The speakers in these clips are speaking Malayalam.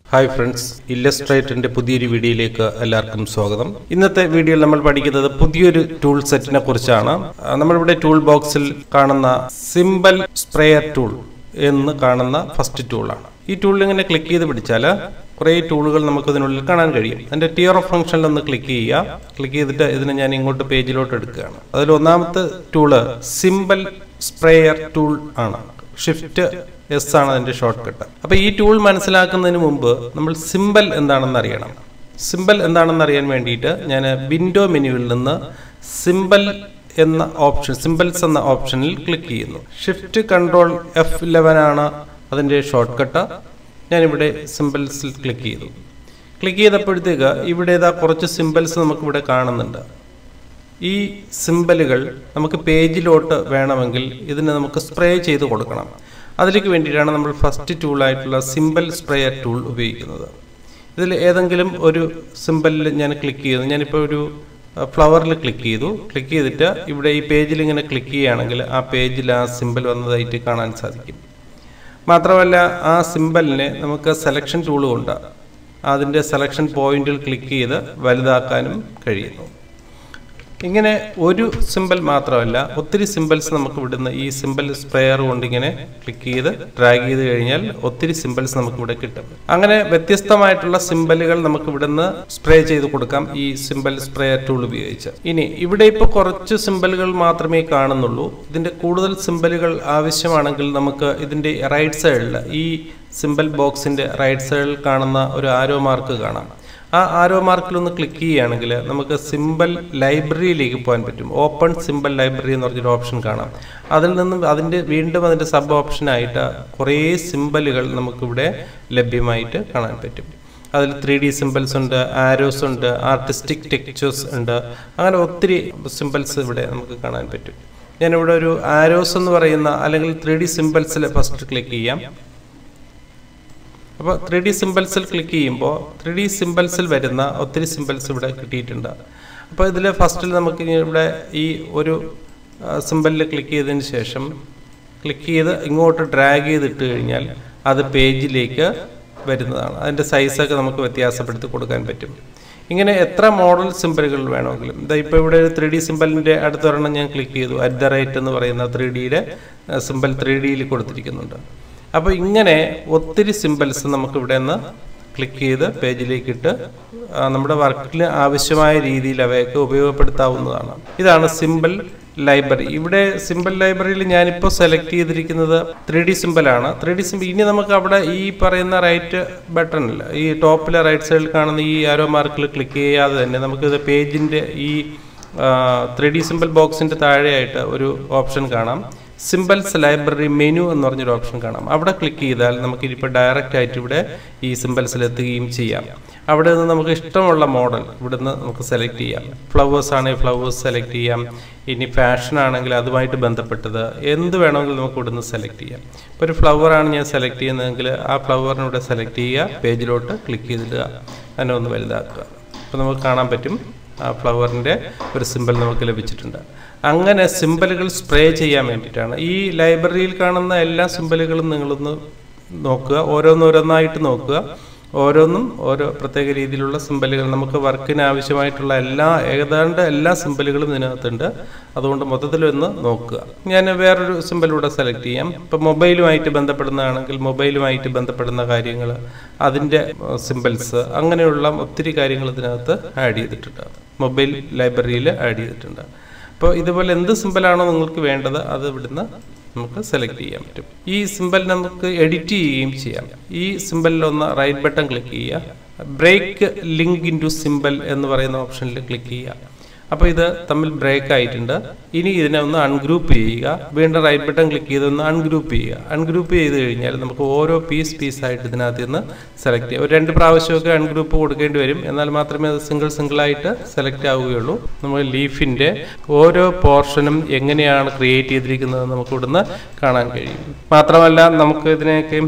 ഹായ് ഫ്രണ്ട്സ് ഇല്ലസ്ട്രേറ്ററിന്റെ പുതിയൊരു വീഡിയോയിലേക്ക് എല്ലാവർക്കും സ്വാഗതം ഇന്നത്തെ വീഡിയോയിൽ നമ്മൾ പഠിക്കുന്നത് പുതിയൊരു ടൂൾ സെറ്റിനെ കുറിച്ചാണ് ആ, നമ്മളിവിടെ ടൂൾ ബോക്സിൽ കാണുന്ന സിമ്പൽ സ്പ്രേയർ ടൂൾ എന്ന് കാണുന്ന ഫസ്റ്റ് ടൂളാണ് ഈ ടൂളിൽ ഇങ്ങനെ ക്ലിക്ക് ചെയ്ത് പിടിച്ചാൽ കുറേ ടൂളുകൾ നമുക്ക് ഇതിനുള്ളിൽ കാണാൻ കഴിയും അതിന്റെ ടിയർ ഓഫ് ഫംഗ്ഷനിൽ ഒന്ന് ക്ലിക്ക് ചെയ്യുക ക്ലിക്ക് ചെയ്തിട്ട് ഇതിനെ ഞാൻ ഇങ്ങോട്ട് പേജിലോട്ട് എടുക്കുകയാണ് അതിൽ ഒന്നാമത്തെ ടൂള് സിമ്പൽ സ്പ്രേയർ ടൂൾ ആണ് ഷിഫ്റ്റ് എസ് ആണ് അതിന്റെ ഷോർട്ട് കട്ട് അപ്പൊ ഈ ടൂൾ മനസ്സിലാക്കുന്നതിന് മുമ്പ് നമ്മൾ സിമ്പൽ എന്താണെന്ന് അറിയണം സിമ്പൽ എന്താണെന്ന് അറിയാൻ വേണ്ടിയിട്ട് ഞാൻ വിൻഡോ മെനുവിൽ നിന്ന് സിമ്പൽ എന്ന ഓപ്ഷൻ സിമ്പൽസ് എന്ന ഓപ്ഷനിൽ ക്ലിക്ക് ചെയ്യുന്നു ഷിഫ്റ്റ് കൺട്രോൾ എഫ് ഇലവൻ ആണ് അതിന്റെ ഷോർട്ട് കട്ട് ഞാനിവിടെ സിമ്പൽസിൽ ക്ലിക്ക് ചെയ്തു ക്ലിക്ക് ചെയ്തപ്പോഴത്തേക്ക് ഇവിടെ ഇതാ കുറച്ച് സിമ്പൽസ് നമുക്കിവിടെ കാണുന്നുണ്ട് ഈ സിമ്പലുകൾ നമുക്ക് പേജിലോട്ട് വേണമെങ്കിൽ ഇതിനെ നമുക്ക് സ്പ്രേ ചെയ്ത് കൊടുക്കണം അതിലേക്ക് വേണ്ടിയിട്ടാണ് നമ്മൾ ഫസ്റ്റ് ടൂളായിട്ടുള്ള സിമ്പൽ സ്പ്രേയർ ടൂൾ ഉപയോഗിക്കുന്നത് ഇതിൽ ഏതെങ്കിലും ഒരു സിമ്പലിൽ ഞാൻ ക്ലിക്ക് ചെയ്തു ഞാനിപ്പോൾ ഒരു ഫ്ലവറിൽ ക്ലിക്ക് ചെയ്തു ക്ലിക്ക് ചെയ്തിട്ട് ഇവിടെ ഈ പേജിൽ ഇങ്ങനെ ക്ലിക്ക് ചെയ്യുകയാണെങ്കിൽ ആ പേജിൽ ആ സിമ്പൽ വന്നതായിട്ട് കാണാൻ സാധിക്കും മാത്രമല്ല ആ സിമ്പലിനെ നമുക്ക് സെലക്ഷൻ ടൂൾ കൊണ്ട് അതിൻ്റെ സെലക്ഷൻ പോയിന്റിൽ ക്ലിക്ക് ചെയ്ത് വലുതാക്കാനും കഴിയുന്നു ഇങ്ങനെ ഒരു സിമ്പൽ മാത്രമല്ല ഒത്തിരി സിമ്പൽസ് നമുക്ക് ഇവിടുന്ന് ഈ സിമ്പൽ സ്പ്രെയർ കൊണ്ട് ഇങ്ങനെ ക്ലിക്ക് ചെയ്ത് ഡ്രാഗ് ചെയ്ത് കഴിഞ്ഞാൽ ഒത്തിരി സിമ്പൽസ് നമുക്ക് ഇവിടെ കിട്ടും അങ്ങനെ വ്യത്യസ്തമായിട്ടുള്ള സിമ്പലുകൾ നമുക്ക് ഇവിടുന്ന് സ്പ്രേ ചെയ്ത് കൊടുക്കാം ഈ സിമ്പൽ സ്പ്രെയർ ടൂൾ ഉപയോഗിച്ച് ഇനി ഇവിടെ ഇപ്പോൾ കുറച്ച് സിമ്പലുകൾ മാത്രമേ കാണുന്നുള്ളൂ ഇതിന്റെ കൂടുതൽ സിമ്പലുകൾ ആവശ്യമാണെങ്കിൽ നമുക്ക് ഇതിന്റെ റൈറ്റ് സൈഡിൽ ഈ സിമ്പൽ ബോക്സിന്റെ റൈറ്റ് സൈഡിൽ കാണുന്ന ഒരു ആരോ മാർക്ക് കാണാം ആ ആരോ മാർക്കിൽ ഒന്ന് ക്ലിക്ക് ചെയ്യുകയാണെങ്കിൽ നമുക്ക് സിമ്പിൾ ലൈബ്രറിയിലേക്ക് പോകാൻ പറ്റും ഓപ്പൺ സിമ്പിൾ ലൈബ്രറി എന്ന് പറഞ്ഞൊരു ഓപ്ഷൻ കാണാം അതിൽ നിന്നും അതിൻ്റെ വീണ്ടും അതിൻ്റെ സബ് ഓപ്ഷനായിട്ട് കുറേ സിമ്പലുകൾ നമുക്കിവിടെ ലഭ്യമായിട്ട് കാണാൻ പറ്റും അതിൽ ത്രീ ഡി സിമ്പിൾസ് ഉണ്ട് ആരോസ് ഉണ്ട് ആർട്ടിസ്റ്റിക് ടെക്ചേഴ്സ് ഉണ്ട് അങ്ങനെ ഒത്തിരി സിമ്പിൾസ് ഇവിടെ നമുക്ക് കാണാൻ പറ്റും ഞാനിവിടെ ഒരു ആരോസ് എന്ന് പറയുന്ന അല്ലെങ്കിൽ ത്രീ ഡി സിമ്പിൾസിൽ ഫസ്റ്റ് ക്ലിക്ക് ചെയ്യാം അപ്പോൾ ത്രീ ഡി സിമ്പിൾസിൽ ക്ലിക്ക് ചെയ്യുമ്പോൾ ത്രീ ഡി സിമ്പിൾസിൽ വരുന്ന ഒത്തിരി സിമ്പിൾസ് ഇവിടെ കിട്ടിയിട്ടുണ്ട് അപ്പോൾ ഇതിൽ ഫസ്റ്റിൽ നമുക്ക് ഇനി ഇവിടെ ഈ ഒരു സിമ്പിളിൽ ക്ലിക്ക് ചെയ്തതിന് ശേഷം ക്ലിക്ക് ചെയ്ത് ഇങ്ങോട്ട് ഡ്രാഗ് ചെയ്തിട്ട് കഴിഞ്ഞാൽ അത് പേജിലേക്ക് വരുന്നതാണ് അതിൻ്റെ സൈസൊക്കെ നമുക്ക് വ്യത്യാസപ്പെടുത്തി കൊടുക്കാൻ പറ്റും ഇങ്ങനെ എത്ര മോഡൽ സിമ്പിളുകൾ വേണമെങ്കിലും ഇതാ ഇപ്പോൾ ഇവിടെ ഒരു ത്രീ ഡി സിമ്പിളിൻ്റെ അടുത്തൊരെണ്ണം ഞാൻ ക്ലിക്ക് ചെയ്തു അറ്റ് ദ റേറ്റ് എന്ന് പറയുന്ന ത്രീ ഡിയുടെ സിമ്പിൾ ത്രീ ഡിയിൽ കൊടുത്തിരിക്കുന്നുണ്ട് അപ്പോൾ ഇങ്ങനെ ഒത്തിരി സിമ്പിൾസ് നമുക്ക് ഇവിടെ നിന്ന് ക്ലിക്ക് ചെയ്ത് പേജിലേക്ക് ഇട്ട് ആ, നമ്മുടെ വർക്കിൽ ആവശ്യമായ രീതിയിൽ അവയൊക്കെ ഉപയോഗപ്പെടുത്താവുന്നതാണ് ഇതാണ് സിമ്പിൾ ലൈബ്രറി ഇവിടെ സിമ്പിൾ ലൈബ്രറിയിൽ ഞാനിപ്പോൾ സെലക്ട് ചെയ്തിരിക്കുന്നത് ത്രീ ഡി സിമ്പിളാണ് ത്രീ ഡി സിമ്പിൾ ഇനി നമുക്ക് അവിടെ ഈ പറയുന്ന റൈറ്റ് ബട്ടണിൽ ഈ ടോപ്പിലെ റൈറ്റ് സൈഡിൽ കാണുന്ന ഈ ആരോ മാർക്കിൽ ക്ലിക്ക് ചെയ്യാതെ തന്നെ നമുക്കിത് പേജിൻ്റെ ഈ ത്രീ ഡി സിമ്പിൾ ബോക്സിൻ്റെ താഴെയായിട്ട് ഒരു ഓപ്ഷൻ കാണാം സിമ്പിൾസ് ലൈബ്രറി മെനു എന്ന് പറഞ്ഞൊരു ഓപ്ഷൻ കാണാം അവിടെ ക്ലിക്ക് ചെയ്താൽ നമുക്ക് ഇപ്പോൾ ഡയറക്റ്റ് ആയിട്ട് ഇവിടെ ഈ സിമ്പിൾസിൽ എത്തുകയും ചെയ്യാം അവിടെ നിന്ന് നമുക്ക് ഇഷ്ടമുള്ള മോഡൽ ഇവിടുന്ന് നമുക്ക് സെലക്ട് ചെയ്യാം ഫ്ലവേഴ്സ് ആണെങ്കിൽ ഫ്ലവേഴ്സ് സെലക്ട് ചെയ്യാം ഇനി ഫാഷൻ ആണെങ്കിൽ അതുമായിട്ട് ബന്ധപ്പെട്ടത് എന്ത് വേണമെങ്കിലും നമുക്ക് ഇവിടുന്ന് സെലക്ട് ചെയ്യാം ഇപ്പോൾ ഒരു ഫ്ലവർ ആണ് ഞാൻ സെലക്ട് ചെയ്യുന്നതെങ്കിൽ ആ ഫ്ലവറിനെ ഇവിടെ സെലക്ട് ചെയ്യുക പേജിലോട്ട് ക്ലിക്ക് ചെയ്തിടുക അതിനെ ഒന്ന് വലുതാക്കുക അപ്പോൾ നമുക്ക് കാണാൻ പറ്റും ആ ഫ്ലവറിൻ്റെ ഒരു സിമ്പിൾ നമുക്ക് ലഭിച്ചിട്ടുണ്ട് അങ്ങനെ സിമ്പലുകൾ സ്പ്രേ ചെയ്യാൻ വേണ്ടിയിട്ടാണ് ഈ ലൈബ്രറിയിൽ കാണുന്ന എല്ലാ സിമ്പലുകളും നിങ്ങളൊന്ന് നോക്കുക ഓരോന്നോരോന്നായിട്ട് നോക്കുക ഓരോന്നും ഓരോ പ്രത്യേക രീതിയിലുള്ള സിമ്പലുകൾ നമുക്ക് വർക്കിന് ആവശ്യമായിട്ടുള്ള എല്ലാ ഏതാണ്ട് എല്ലാ സിമ്പലുകളും ഇതിനകത്തുണ്ട് അതുകൊണ്ട് മൊത്തത്തിലൊന്ന് നോക്കുക ഞാൻ വേറൊരു സിമ്പലൂടെ സെലക്ട് ചെയ്യാം ഇപ്പം മൊബൈലുമായിട്ട് ബന്ധപ്പെടുന്നതാണെങ്കിൽ മൊബൈലുമായിട്ട് ബന്ധപ്പെടുന്ന കാര്യങ്ങൾ അതിൻ്റെ സിമ്പിൾസ് അങ്ങനെയുള്ള ഒത്തിരി കാര്യങ്ങൾ ഇതിനകത്ത് ആഡ് ചെയ്തിട്ടുണ്ട് മൊബൈൽ ലൈബ്രറിയിൽ ആഡ് ചെയ്തിട്ടുണ്ട് അപ്പോൾ ഇതുപോലെ എന്ത് സിമ്പിളാണോ നിങ്ങൾക്ക് വേണ്ടത് അത് ഇവിടുന്ന് നമുക്ക് സെലക്ട് ചെയ്യാൻ പറ്റും ഈ സിമ്പിൾ നമുക്ക് എഡിറ്റ് ചെയ്യുകയും ചെയ്യാം ഈ സിമ്പിളിൽ ഒന്ന് റൈറ്റ് ബട്ടൺ ക്ലിക്ക് ചെയ്യുക break link in to symbol എന്ന് പറയുന്ന ഓപ്ഷനിൽ ക്ലിക്ക് ചെയ്യുക അപ്പോൾ ഇത് തമ്മിൽ ബ്രേക്ക് ആയിട്ടുണ്ട് ഇനി ഇതിനെ ഒന്ന് അൺഗ്രൂപ്പ് ചെയ്യുക വീണ്ടും റൈറ്റ് ബട്ടൺ ക്ലിക്ക് ചെയ്ത് ഒന്ന് അൺഗ്രൂപ്പ് ചെയ്യുക അൺഗ്രൂപ്പ് ചെയ്ത് കഴിഞ്ഞാൽ നമുക്ക് ഓരോ പീസ് പീസായിട്ട് ഇതിനകത്ത് നിന്ന് സെലക്ട് ചെയ്യാം ഒരു രണ്ട് പ്രാവശ്യമൊക്കെ അൺഗ്രൂപ്പ് കൊടുക്കേണ്ടി വരും എന്നാൽ മാത്രമേ അത് സിംഗിൾ സിംഗിൾ ആയിട്ട് സെലക്ട് ആവുകയുള്ളൂ നമ്മൾ ലീഫിൻ്റെ ഓരോ പോർഷനും എങ്ങനെയാണ് ക്രിയേറ്റ് ചെയ്തിരിക്കുന്നത് നമുക്ക് ഇവിടുന്ന് കാണാൻ കഴിയും മാത്രമല്ല നമുക്ക് ഇതിനെയൊക്കെ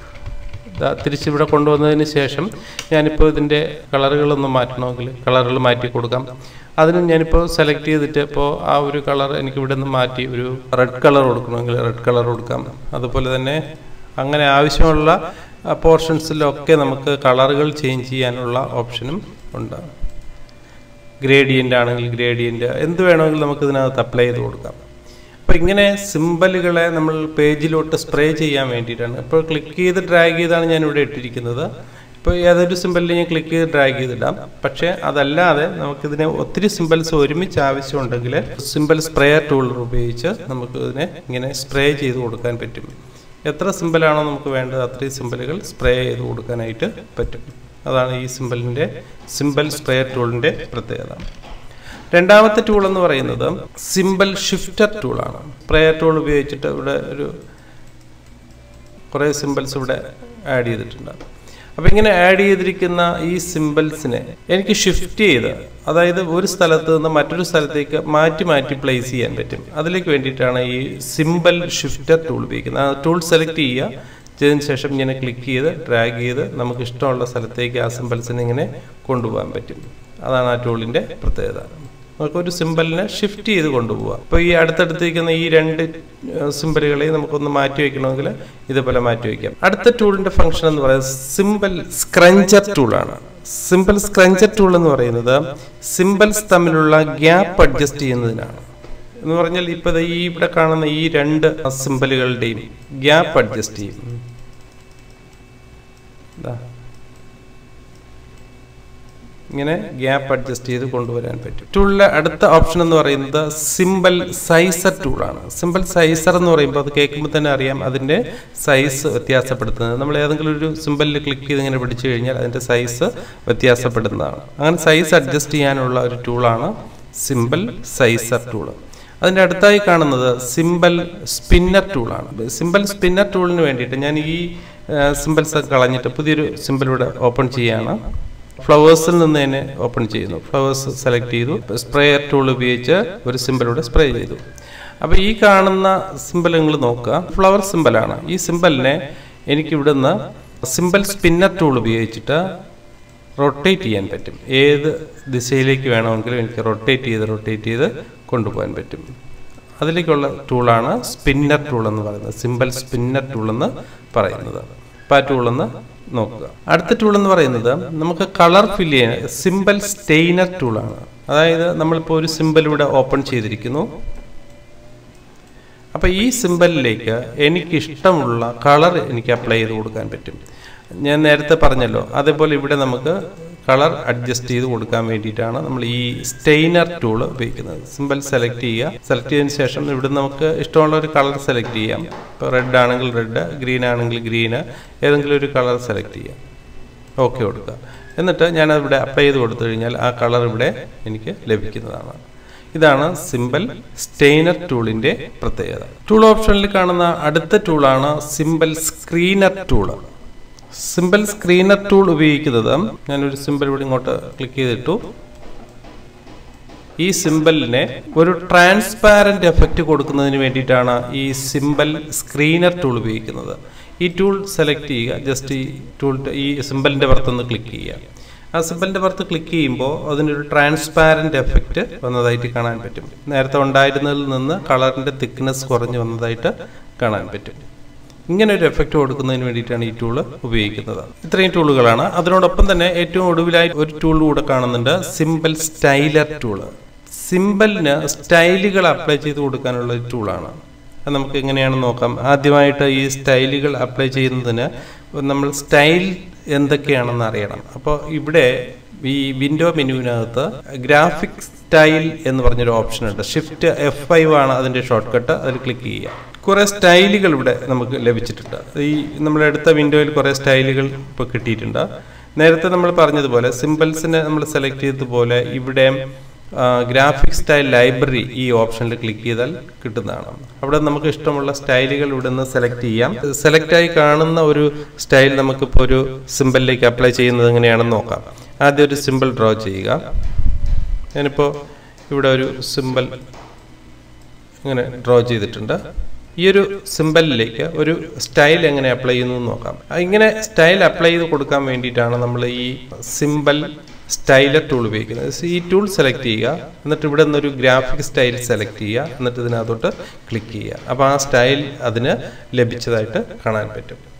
ദാ തിരിച്ചിവിടെ കൊണ്ടുവന്നതിന് ശേഷം ഞാനിപ്പോൾ ഇതിൻ്റെ കളറുകളൊന്ന് മാറ്റണമെങ്കിൽ കളറുകൾ മാറ്റി കൊടുക്കാം അതിന് ഞാനിപ്പോൾ സെലക്ട് ചെയ്തിട്ട് ഇപ്പോൾ ആ ഒരു കളർ എനിക്ക് ഇവിടെ നിന്ന് മാറ്റി ഒരു റെഡ് കളർ കൊടുക്കണമെങ്കിൽ റെഡ് കളർ കൊടുക്കാം അതുപോലെ തന്നെ അങ്ങനെ ആവശ്യമുള്ള പോർഷൻസിലൊക്കെ നമുക്ക് കളറുകൾ ചേഞ്ച് ചെയ്യാനുള്ള ഓപ്ഷനും ഉണ്ട് ഗ്രേഡിയൻ്റ് ആണെങ്കിൽ ഗ്രേഡിയൻ്റ് എന്ത് വേണമെങ്കിലും നമുക്ക് ഇതിനകത്ത് അപ്ലൈ ചെയ്ത് കൊടുക്കാം അപ്പോൾ ഇങ്ങനെ സിമ്പലുകളെ നമ്മൾ പേജിലോട്ട് സ്പ്രേ ചെയ്യാൻ വേണ്ടിയിട്ടാണ് ഇപ്പോൾ ക്ലിക്ക് ചെയ്ത് ഡ്രാഗ് ചെയ്താണ് ഞാൻ ഇവിടെ ഇട്ടിരിക്കുന്നത് ഇപ്പോൾ ഏതൊരു സിമ്പലിൽ ഞാൻ ക്ലിക്ക് ചെയ്ത് ഡ്രാഗ് ചെയ്തിടാം പക്ഷേ അതല്ലാതെ നമുക്കിതിനെ ഒത്തിരി സിമ്പൽസ് ഒരുമിച്ച് ആവശ്യമുണ്ടെങ്കിൽ സിമ്പൽ സ്പ്രേയർ ടൂൾ ഉപയോഗിച്ച് നമുക്ക് ഇതിനെ ഇങ്ങനെ സ്പ്രേ ചെയ്ത് കൊടുക്കാൻ പറ്റും എത്ര സിമ്പലാണോ നമുക്ക് വേണ്ടത് അത്രയും സിമ്പലുകൾ സ്പ്രേ ചെയ്ത് കൊടുക്കാനായിട്ട് പറ്റും അതാണ് ഈ സിമ്പലിൻ്റെ സിമ്പൽ സ്പ്രേയർ ടൂളിൻ്റെ പ്രത്യേകത രണ്ടാമത്തെ ടൂൾ എന്ന് പറയുന്നത് സിമ്പിൾ ഷിഫ്റ്റർ ടൂളാണ് സ്പ്രേയർ ടൂൾ ഉപയോഗിച്ചിട്ട് ഇവിടെ ഒരു കുറേ സിമ്പിൾസ് ഇവിടെ ആഡ് ചെയ്തിട്ടുണ്ട് അപ്പം ഇങ്ങനെ ആഡ് ചെയ്തിരിക്കുന്ന ഈ സിമ്പിൾസിനെ എനിക്ക് ഷിഫ്റ്റ് ചെയ്ത് അതായത് ഒരു സ്ഥലത്ത് നിന്ന് മറ്റൊരു സ്ഥലത്തേക്ക് മാറ്റി മാറ്റി പ്ലേസ് ചെയ്യാൻ പറ്റും അതിലേക്ക് വേണ്ടിയിട്ടാണ് ഈ സിമ്പിൾ ഷിഫ്റ്റർ ടൂൾ ഉപയോഗിക്കുന്നത് ആ ടൂൾ സെലക്ട് ചെയ്യുക ചെയ്തതിന് ശേഷം ഇങ്ങനെ ക്ലിക്ക് ചെയ്ത് ഡ്രാഗ് ചെയ്ത് നമുക്ക് ഇഷ്ടമുള്ള സ്ഥലത്തേക്ക് ആ സിമ്പിൾസിനെ ഇങ്ങനെ കൊണ്ടുപോകാൻ പറ്റും അതാണ് ആ ടൂളിൻ്റെ പ്രത്യേകത നമുക്കൊരു സിമ്പലിനെ ഷിഫ്റ്റ് ചെയ്ത് കൊണ്ടുപോകാം അപ്പോൾ ഈ അടുത്തടുത്തിരിക്കുന്ന ഈ രണ്ട് സിമ്പലുകളെ നമുക്കൊന്ന് മാറ്റി വയ്ക്കണമെങ്കിൽ ഇതുപോലെ മാറ്റി വയ്ക്കാം അടുത്ത ടൂളിന്റെ ഫംഗ്ഷൻ എന്ന് പറയുന്നത് സിമ്പിൾ സ്ക്രഞ്ചർ ടൂളാണ് സിമ്പിൾ സ്ക്രഞ്ചർ ടൂൾ എന്ന് പറയുന്നത് സിമ്പിൾസ് തമ്മിലുള്ള ഗ്യാപ്പ് അഡ്ജസ്റ്റ് ചെയ്യുന്നതിനാണ് എന്ന് പറഞ്ഞാൽ ഇപ്പോൾ ഈ ഇവിടെ കാണുന്ന ഈ രണ്ട് സിമ്പലുകളുടെയും ഗ്യാപ്പ് അഡ്ജസ്റ്റ് ചെയ്യും ഇങ്ങനെ ഗ്യാപ്പ് അഡ്ജസ്റ്റ് ചെയ്ത് കൊണ്ടുവരാൻ പറ്റും ടൂളിലെ അടുത്ത ഓപ്ഷൻ എന്ന് പറയുന്നത് സിമ്പിൾ സൈസർ ടൂളാണ് സിമ്പിൾ സൈസർ എന്ന് പറയുമ്പോൾ അത് കേൾക്കുമ്പോൾ തന്നെ അറിയാം അതിൻ്റെ സൈസ് വ്യത്യാസപ്പെടുത്തുന്നത് നമ്മൾ ഏതെങ്കിലും ഒരു സിമ്പിളിൽ ക്ലിക്ക് ചെയ്ത് ഇങ്ങനെ പിടിച്ചു കഴിഞ്ഞാൽ അതിൻ്റെ സൈസ് വ്യത്യാസപ്പെടുന്നതാണ് അങ്ങനെ സൈസ് അഡ്ജസ്റ്റ് ചെയ്യാനുള്ള ഒരു ടൂളാണ് സിമ്പിൾ സൈസർ ടൂള് അതിൻ്റെ അടുത്തായി കാണുന്നത് സിമ്പിൾ സ്പിന്നർ ടൂളാണ് സിമ്പിൾ സ്പിന്നർ ടൂളിന് വേണ്ടിയിട്ട് ഞാൻ ഈ സിമ്പിൾസ് കളഞ്ഞിട്ട് പുതിയൊരു സിമ്പിൾ ഇവിടെ ഓപ്പൺ ചെയ്യുകയാണ് ഫ്ലവേഴ്സിൽ നിന്ന് തന്നെ ഓപ്പൺ ചെയ്യുന്നു ഫ്ലവേഴ്സ് സെലക്ട് ചെയ്തു സ്പ്രേയർ ടൂൾ ഉപയോഗിച്ച് ഒരു സിമ്പിളൂടെ സ്പ്രേ ചെയ്തു അപ്പോൾ ഈ കാണുന്ന സിമ്പിൾ നിങ്ങൾ നോക്കുക ഫ്ലവർ സിമ്പിളാണ് ഈ സിമ്പിളിനെ എനിക്ക് ഇവിടുന്ന് സിമ്പിൾ സ്പിന്നർ ടൂൾ ഉപയോഗിച്ചിട്ട് റൊട്ടേറ്റ് ചെയ്യാൻ പറ്റും ഏത് ദിശയിലേക്ക് വേണമെങ്കിലും എനിക്ക് റൊട്ടേറ്റ് ചെയ്ത് റൊട്ടേറ്റ് ചെയ്ത് കൊണ്ടുപോകാൻ പറ്റും അതിലേക്കുള്ള ടൂളാണ് സ്പിന്നർ ടൂൾ എന്ന് പറയുന്നത് സിമ്പിൾ സ്പിന്നർ ടൂൾ എന്ന് പറയുന്നത് അപ്പോൾ ആ ടൂൾ എന്ന് നോക്കുക അടുത്ത ടൂൾ എന്ന് പറയുന്നത് നമുക്ക് കളർ ഫില്ല് ചെയ്യാൻ സിമ്പിൾ സ്റ്റെയിനർ ടൂളാണ് അതായത് നമ്മളിപ്പോൾ ഒരു സിമ്പിൾ ഇവിടെ ഓപ്പൺ ചെയ്തിരിക്കുന്നു അപ്പോൾ ഈ സിമ്പിളിലേക്ക് എനിക്ക് ഇഷ്ടമുള്ള കളർ എനിക്ക് അപ്ലൈ ചെയ്ത് കൊടുക്കാൻ പറ്റും ഞാൻ നേരത്തെ പറഞ്ഞല്ലോ അതേപോലെ ഇവിടെ നമുക്ക് കളർ അഡ്ജസ്റ്റ് ചെയ്ത് കൊടുക്കാൻ വേണ്ടിയിട്ടാണ് നമ്മൾ ഈ സ്റ്റെയിനർ ടൂൾ ഉപയോഗിക്കുന്നത് സിമ്പിൾ സെലക്ട് ചെയ്യുക സെലക്ട് ചെയ്തതിന് ശേഷം ഇവിടെ നമുക്ക് ഇഷ്ടമുള്ള ഒരു കളർ സെലക്ട് ചെയ്യാം ഇപ്പോൾ റെഡ് ആണെങ്കിൽ റെഡ് ഗ്രീൻ ആണെങ്കിൽ ഗ്രീന് ഏതെങ്കിലും ഒരു കളർ സെലക്ട് ചെയ്യാം ഓക്കെ കൊടുക്കുക എന്നിട്ട് ഞാനത് ഇവിടെ അപ്ലൈ ചെയ്ത് കൊടുത്തു കഴിഞ്ഞാൽ ആ കളർ ഇവിടെ എനിക്ക് ലഭിക്കുന്നതാണ് ഇതാണ് സിമ്പിൾ സ്റ്റെയിനർ ടൂളിന്റെ പ്രത്യേകത ടൂൾ ഓപ്ഷനിൽ കാണുന്ന അടുത്ത ടൂളാണ് symbol screener tool symbol screener tool ഉപയോഗിക്കുന്നത് ഞാനൊരു സിമ്പിൾ ഇവിടെ ഇങ്ങോട്ട് ക്ലിക്ക് ചെയ്തിട്ടു ഈ സിമ്പിളിനെ ഒരു ട്രാൻസ്പാരന്റ് എഫക്റ്റ് കൊടുക്കുന്നതിന് വേണ്ടിയിട്ടാണ് ഈ സിമ്പിൾ സ്ക്രീനർ ടൂൾ ഉപയോഗിക്കുന്നത് ഈ ടൂൾ സെലക്ട് ചെയ്യുക ജസ്റ്റ് ഈ ടൂൾ ഈ സിമ്പിളിന്റെ പുറത്തൊന്ന് ക്ലിക്ക് ചെയ്യുക ആ സിമ്പിളിന്റെ പുറത്ത് ക്ലിക്ക് ചെയ്യുമ്പോൾ അതിനൊരു ട്രാൻസ്പാരന്റ് എഫക്റ്റ് വന്നതായിട്ട് കാണാൻ പറ്റും നേരത്തെ ഉണ്ടായിരുന്നതിൽ നിന്ന് കളറിന്റെ തിക്നെസ് കുറഞ്ഞു വന്നതായിട്ട് കാണാൻ പറ്റും ഇങ്ങനെ ഒരു എഫക്റ്റ് കൊടുക്കുന്നതിന് വേണ്ടിയിട്ടാണ് ഈ ടൂള് ഉപയോഗിക്കുന്നത് ഇത്രയും ടൂളുകളാണ് അതിനോടൊപ്പം തന്നെ ഏറ്റവും ഒടുവിലായി ഒരു ടൂൾ കൂടെ കാണുന്നുണ്ട് സിമ്പിൾ സ്റ്റൈലർ ടൂള് സിമ്പിളിന് സ്റ്റൈലുകൾ അപ്ലൈ ചെയ്ത് കൊടുക്കാനുള്ള ഒരു ടൂളാണ് അത് നമുക്ക് എങ്ങനെയാണെന്ന് നോക്കാം ആദ്യമായിട്ട് ഈ സ്റ്റൈലുകൾ അപ്ലൈ ചെയ്യുന്നതിന് നമ്മൾ സ്റ്റൈൽ എന്തൊക്കെയാണെന്ന് അറിയണം അപ്പോൾ ഇവിടെ ഈ വിൻഡോ മെനുവിനകത്ത് ഗ്രാഫിക് സ്റ്റൈൽ എന്ന് പറഞ്ഞൊരു ഓപ്ഷൻ ഉണ്ട് ഷിഫ്റ്റ് എഫ് ഫൈവ് ആണ് അതിൻ്റെ ഷോർട്ട് കട്ട് അതിൽ ക്ലിക്ക് ചെയ്യുക കുറേ സ്റ്റൈലുകൾ ഇവിടെ നമുക്ക് ലഭിച്ചിട്ടുണ്ട് ഈ നമ്മൾ എടുത്ത വിൻഡോയിൽ കുറേ സ്റ്റൈലുകൾ ഇപ്പോൾ കിട്ടിയിട്ടുണ്ട് നേരത്തെ നമ്മൾ പറഞ്ഞതുപോലെ സിമ്പിൾസിനെ നമ്മൾ സെലക്ട് ചെയ്തതുപോലെ ഇവിടെ ഗ്രാഫിക് സ്റ്റൈൽ ലൈബ്രറി ഈ ഓപ്ഷനിൽ ക്ലിക്ക് ചെയ്താൽ കിട്ടുന്നതാണ് അവിടെ നമുക്ക് ഇഷ്ടമുള്ള സ്റ്റൈലുകൾ ഇവിടെ നിന്ന് സെലക്ട് ചെയ്യാം സെലക്ട് ആയി കാണുന്ന ഒരു സ്റ്റൈൽ നമുക്കിപ്പോൾ ഒരു സിമ്പിളിലേക്ക് അപ്ലൈ ചെയ്യുന്നത് എങ്ങനെയാണെന്ന് നോക്കാം ആദ്യം ഒരു സിമ്പിൾ ഡ്രോ ചെയ്യുക ഞാനിപ്പോൾ ഇവിടെ ഒരു സിമ്പിൾ ഇങ്ങനെ ഡ്രോ ചെയ്തിട്ടുണ്ട് ഈ ഒരു സിമ്പിളിലേക്ക് ഒരു സ്റ്റൈൽ എങ്ങനെ അപ്ലൈ ചെയ്യുന്നു എന്ന് നോക്കാം ഇങ്ങനെ സ്റ്റൈൽ അപ്ലൈ ചെയ്ത് കൊടുക്കാൻ വേണ്ടിയിട്ടാണ് നമ്മൾ ഈ സിമ്പിൾ സ്റ്റൈലർ ടൂൾ ഉപയോഗിക്കുന്നത് ഈ ടൂൾ സെലക്ട് ചെയ്യുക എന്നിട്ട് ഇവിടെ നിന്നൊരു ഗ്രാഫിക് സ്റ്റൈൽ സെലക്ട് ചെയ്യുക എന്നിട്ട് ഇതിനകത്തോട്ട് ക്ലിക്ക് ചെയ്യുക അപ്പോൾ ആ സ്റ്റൈൽ അതിന് ലഭിച്ചതായിട്ട് കാണാൻ പറ്റും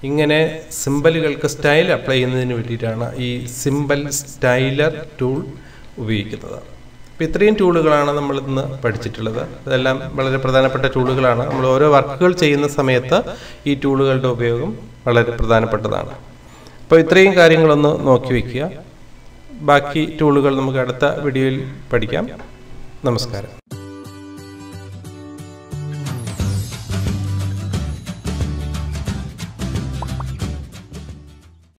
ഇങ്ങനെ സിമ്പലുകൾക്ക് സ്റ്റൈൽ അപ്ലൈ ചെയ്യുന്നതിന് വേണ്ടിയിട്ടാണ് ഈ സിമ്പൽ സ്റ്റൈലർ ടൂൾ ഉപയോഗിക്കുന്നത് അപ്പോൾ ഇത്രയും ടൂളുകളാണ് നമ്മൾ ഇന്ന് പഠിച്ചിട്ടുള്ളത് ഇതെല്ലാം വളരെ പ്രധാനപ്പെട്ട ടൂളുകളാണ് നമ്മൾ ഓരോ വർക്കുകൾ ചെയ്യുന്ന സമയത്ത് ഈ ടൂളുകളുടെ ഉപയോഗം വളരെ പ്രധാനപ്പെട്ടതാണ് അപ്പോൾ ഇത്രയും കാര്യങ്ങളൊന്ന് നോക്കി വയ്ക്കുക ബാക്കി ടൂളുകൾ നമുക്ക് അടുത്ത വീഡിയോയിൽ പഠിക്കാം നമസ്കാരം